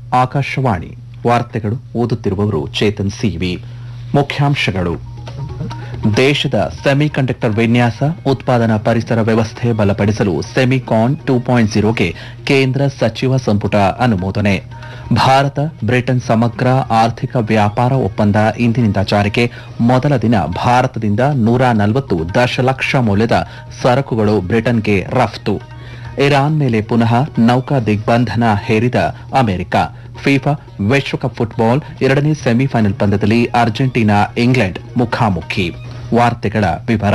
ಆಕಾಶವಾಣಿ ವಾರ್ತೆಗಳು ಓದುತ್ತಿರುವವರು ಚೇತನ್ ಸಿವಿ ಮುಖ್ಯಾಂಶಗಳು ದೇಶದ ಸೆಮಿಕಂಡಕ್ಟರ್ ವಿನ್ಯಾಸ ಉತ್ಪಾದನಾ ಪರಿಸರ ವ್ಯವಸ್ಥೆ ಬಲಪಡಿಸಲು ಸೆಮಿಕಾನ್ ಟೂ ಪಾಯಿಂಟ್ ಜೀರೋಗೆ ಕೇಂದ್ರ ಸಚಿವ ಸಂಪುಟ ಅನುಮೋದನೆ ಭಾರತ ಬ್ರಿಟನ್ ಸಮಗ್ರ ಆರ್ಥಿಕ ವ್ಯಾಪಾರ ಒಪ್ಪಂದ ಇಂದಿನಿಂದ ಜಾರಿಗೆ ಮೊದಲ ದಿನ ಭಾರತದಿಂದ ನೂರ ನಲವತ್ತು ದಶಲಕ್ಷ ಮೌಲ್ಯದ ಸರಕುಗಳು ಬ್ರಿಟನ್ಗೆ ರಫ್ತು ಇರಾನ್ ಮೇಲೆ ಪುನಃ ನೌಕಾ ದಿಗ್ಬಂಧನ ಹೇರಿದ ಅಮೆರಿಕ ಫಿಫಾ ವಿಶ್ವಕಪ್ ಫುಟ್ಬಾಲ್ ಎರಡನೇ ಸೆಮಿಫೈನಲ್ ಪಂದ್ಯದಲ್ಲಿ ಅರ್ಜೆಂಟೀನಾ ಇಂಗ್ಲೆಂಡ್ ಮುಖಾಮುಖಿ ವಾರ್ತೆಗಳ ವಿವರ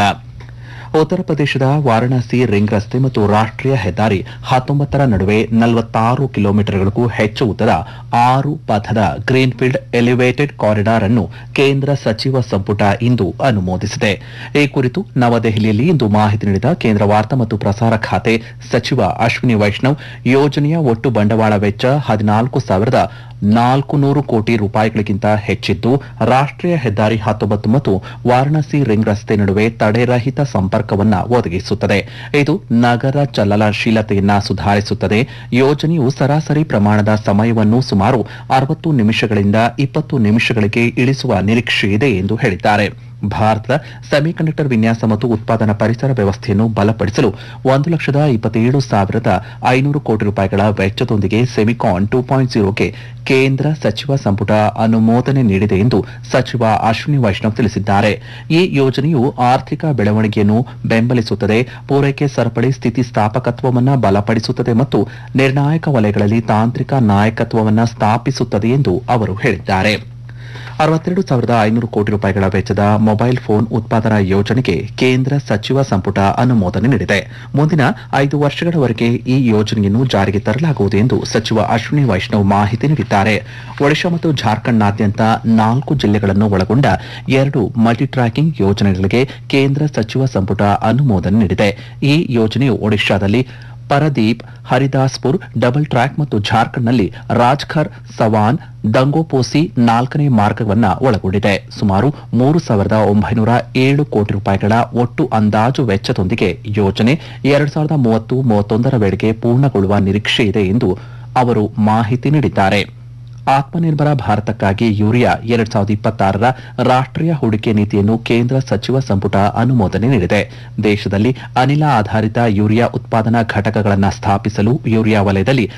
ಉತ್ತರ ಪ್ರದೇಶದ ವಾರಣಾಸಿ ರಿಂಗ್ ರಸ್ತೆ ಮತ್ತು ರಾಷ್ಟ್ರೀಯ ಹೆದ್ದಾರಿ ಹತ್ತೊಂಬತ್ತರ ನಡುವೆ ನಲವತ್ತಾರು ಕಿಲೋಮೀಟರ್ಗಳಿಗೂ ಹೆಚ್ಚು ಉದ್ದದ ಆರು ಪಥದ ಗ್ರೀನ್ಫೀಲ್ಡ್ ಎಲಿವೇಟೆಡ್ ಕಾರಿಡಾರ್ ಅನ್ನು ಕೇಂದ್ರ ಸಚಿವ ಸಂಪುಟ ಇಂದು ಅನುಮೋದಿಸಿದೆ ಈ ಕುರಿತು ನವದೆಹಲಿಯಲ್ಲಿ ಇಂದು ಮಾಹಿತಿ ನೀಡಿದ ಕೇಂದ್ರ ವಾರ್ತಾ ಮತ್ತು ಪ್ರಸಾರ ಖಾತೆ ಸಚಿವ ಅಶ್ವಿನಿ ವೈಷ್ಣವ್ ಯೋಜನೆಯ ಒಟ್ಟು ಬಂಡವಾಳ ವೆಚ್ಚ ಹದಿನಾಲ್ಕು ಸಾವಿರದ ನಾಲ್ಕು ನೂರು ಕೋಟಿ ರೂಪಾಯಿಗಳಿಗಿಂತ ಹೆಚ್ಚಿದ್ದು ರಾಷ್ಟ್ರೀಯ ಹೆದ್ದಾರಿ ಹತ್ತೊಂಬತ್ತು ಮತ್ತು ವಾರಣಾಸಿ ರಿಂಗ್ ರಸ್ತೆ ನಡುವೆ ತಡೆರಹಿತ ಸಂಪರ್ಕವನ್ನ ಒದಗಿಸುತ್ತದೆ ಇದು ನಗರ ಚಲನಶೀಲತೆಯನ್ನ ಸುಧಾರಿಸುತ್ತದೆ ಯೋಜನೆಯು ಸರಾಸರಿ ಪ್ರಮಾಣದ ಸಮಯವನ್ನು ಸುಮಾರು ಅರವತ್ತು ನಿಮಿಷಗಳಿಂದ ಇಪ್ಪತ್ತು ನಿಮಿಷಗಳಿಗೆ ಇಳಿಸುವ ನಿರೀಕ್ಷೆ ಇದೆ ಎಂದು ಹೇಳಿದ್ದಾರೆ ಭಾರತದ ಸೆಮಿಕಂಡಕ್ಟರ್ ವಿನ್ಯಾಸ ಮತ್ತು ಉತ್ಪಾದನಾ ಪರಿಸರ ವ್ಯವಸ್ಥೆಯನ್ನು ಬಲಪಡಿಸಲು ಒಂದು ಲಕ್ಷದ ಇಪ್ಪತ್ತೇಳು ಸಾವಿರದ ಐನೂರು ಕೋಟಿ ರೂಪಾಯಿಗಳ ವೆಚ್ಚದೊಂದಿಗೆ ಸೆಮಿಕಾನ್ ಟೂ ಪಾಯಿಂಟ್ ಜೀರೋಗೆ ಕೇಂದ್ರ ಸಚಿವ ಸಂಪುಟ ಅನುಮೋದನೆ ನೀಡಿದೆ ಎಂದು ಸಚಿವ ಅಶ್ವಿನಿ ವೈಷ್ಣವ್ ತಿಳಿಸಿದ್ದಾರೆ ಈ ಯೋಜನೆಯು ಆರ್ಥಿಕ ಬೆಳವಣಿಗೆಯನ್ನು ಬೆಂಬಲಿಸುತ್ತದೆ ಪೂರೈಕೆ ಸರಪಳಿ ಸ್ಥಿತಿಸ್ಥಾಪಕತ್ವವನ್ನು ಬಲಪಡಿಸುತ್ತದೆ ಮತ್ತು ನಿರ್ಣಾಯಕ ವಲಯಗಳಲ್ಲಿ ತಾಂತ್ರಿಕ ನಾಯಕತ್ವವನ್ನು ಸ್ಥಾಪಿಸುತ್ತದೆ ಎಂದು ಅವರು ಹೇಳಿದ್ದಾರೆ ಅರವತ್ತೆರಡು ಸಾವಿರದ ಐನೂರು ಕೋಟಿ ರೂಪಾಯಿಗಳ ವೆಚ್ಚದ ಮೊಬೈಲ್ ಫೋನ್ ಉತ್ಪಾದನಾ ಯೋಜನೆಗೆ ಕೇಂದ್ರ ಸಚಿವ ಸಂಪುಟ ಅನುಮೋದನೆ ನೀಡಿದೆ ಮುಂದಿನ ಐದು ವರ್ಷಗಳವರೆಗೆ ಈ ಯೋಜನೆಯನ್ನು ಜಾರಿಗೆ ತರಲಾಗುವುದು ಎಂದು ಸಚಿವ ಅಶ್ವಿನಿ ವೈಷ್ಣವ್ ಮಾಹಿತಿ ನೀಡಿದ್ದಾರೆ ಒಡಿಶಾ ಮತ್ತು ಜಾರ್ಖಂಡ್ನಾದ್ಯಂತ ನಾಲ್ಕು ಜಿಲ್ಲೆಗಳನ್ನು ಒಳಗೊಂಡ ಎರಡು ಮಲ್ಟಿ ಟ್ರ್ಯಾಕಿಂಗ್ ಯೋಜನೆಗಳಿಗೆ ಕೇಂದ್ರ ಸಚಿವ ಸಂಪುಟ ಅನುಮೋದನೆ ನೀಡಿದೆ ಈ ಯೋಜನೆಯು ಒಡಿಶಾದಲ್ಲಿ ಪರದೀಪ್ ಹರಿದಾಸ್ಪುರ್ ಡಬಲ್ ಟ್ರ್ಯಾಕ್ ಮತ್ತು ಜಾರ್ಖಂಡ್ನಲ್ಲಿ ರಾಜ್ಖರ್ ಸವಾನ್ ದಂಗೋಪೋಸಿ ನಾಲ್ಕನೇ ಮಾರ್ಗವನ್ನ ಒಳಗೊಂಡಿದೆ ಸುಮಾರು ಮೂರು ಸಾವಿರದ ಒಂಬೈನೂರ ಏಳು ಕೋಟಿ ರೂಪಾಯಿಗಳ ಒಟ್ಟು ಅಂದಾಜು ವೆಚ್ಚದೊಂದಿಗೆ ಯೋಜನೆ ಎರಡ್ ಸಾವಿರದ ಮೂವತ್ತು ಮೂವತ್ತೊಂದರ ವೇಳೆಗೆ ಪೂರ್ಣಗೊಳ್ಳುವ ನಿರೀಕ್ಷೆ ಇದೆ ಎಂದು ಅವರು ಮಾಹಿತಿ ನೀಡಿದ್ದಾರೆ ಆತ್ಮನಿರ್ಭರ ಭಾರತಕ್ಕಾಗಿ ಯೂರಿಯಾ ಎರಡ್ ಸಾವಿರದ ಇಪ್ಪತ್ತಾರರ ರಾಷ್ಟ್ರೀಯ ಹೂಡಿಕೆ ನೀತಿಯನ್ನು ಕೇಂದ್ರ ಸಚಿವ ಸಂಪುಟ ಅನುಮೋದನೆ ನೀಡಿದೆ ದೇಶದಲ್ಲಿ ಅನಿಲ ಆಧಾರಿತ ಯೂರಿಯಾ ಉತ್ಪಾದನಾ ಘಟಕಗಳನ್ನು ಸ್ಥಾಪಿಸಲು ಯೂರಿಯಾ ವಲಯದಲ್ಲಿ